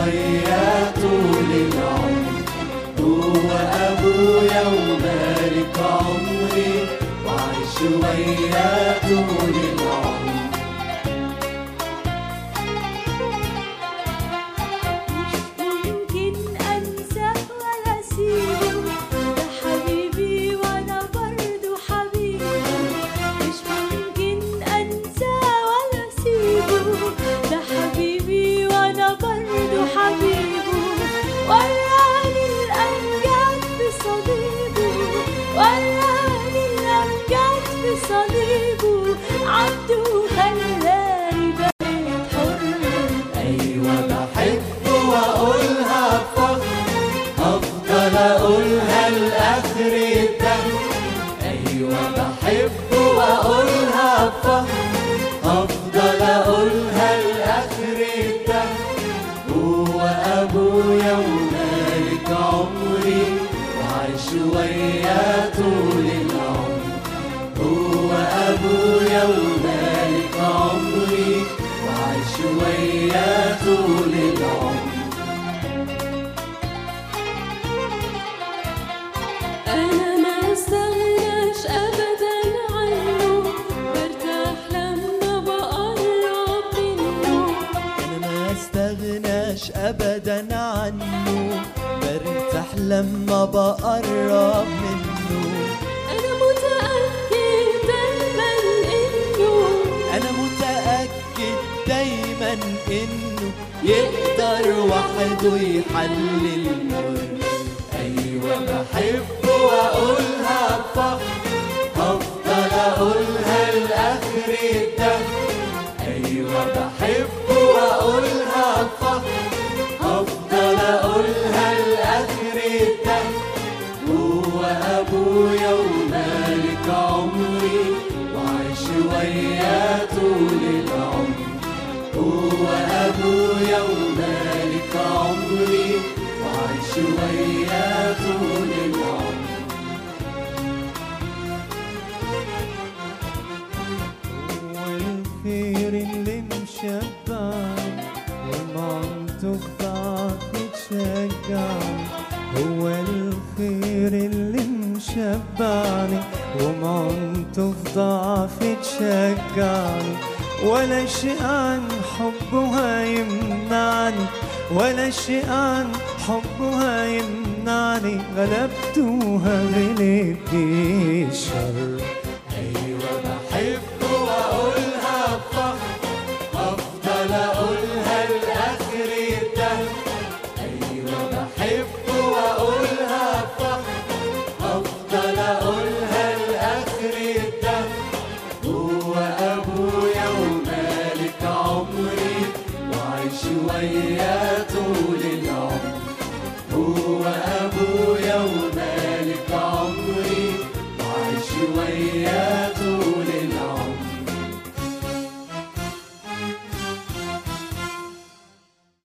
وياه طول العمر هو أبويا ومالك عمري وعيش وياه طول العمر ممكن أنساه ولا أسيبه ده حبيبي وأنا برضه حبيبه مش ممكن أنساه ولا أسيبه ده حبيبي وأنا برضه حبيبه وراني الأمجاد في صليبه وراني الأمجاد في صليبه عبده خلاني بقيت حر أيوة بحب وأقولها بفخر أفضل أقولها لآخر الدهر أيوة بحب وأقولها بفخر أفضل أقولها لآخر الدهر هو أبويا ومالك عمري وعيش وياه طول العمر هو أبويا ومالك عمري وعيش وياه طول العمر أنا ما استغناش أبدا عنه برتاح لما بقرب منه أنا ما استغناش أبدا عنه برتاح لما بقرب منه أنا متأكد دايما إنه أنا متأكد دايما إنه يقدر وحده يحل المر أيوة بحب وأقولها بفخر أفضل أقولها لآخر الدهر أيوة بحب وأقولها بفخر أفضل أقولها لآخر الدهر هو أبويا ومالك عمري وعيش وياه طول العمر هو أبويا ومالك عمري وعيش وياه طول العمر والخير اللي مشبعني ومعمته في ضعفي تشجعني هو الخير اللي مشبعني ومعمته في ضعفي تشجعني ولا شيء عن حبه هيمنعني ولا شيء عن حبه هيمنعني غلبته وهغلب بيه الشر أيوة بحب وأقولها بفخر أفضل أقولها لآخر الدهر أيوة بحب وأقولها بفخر أفضل أقولها لآخر الدهر هو أبويا ومالك عمري وعيش وياه طول العمر هو أبويا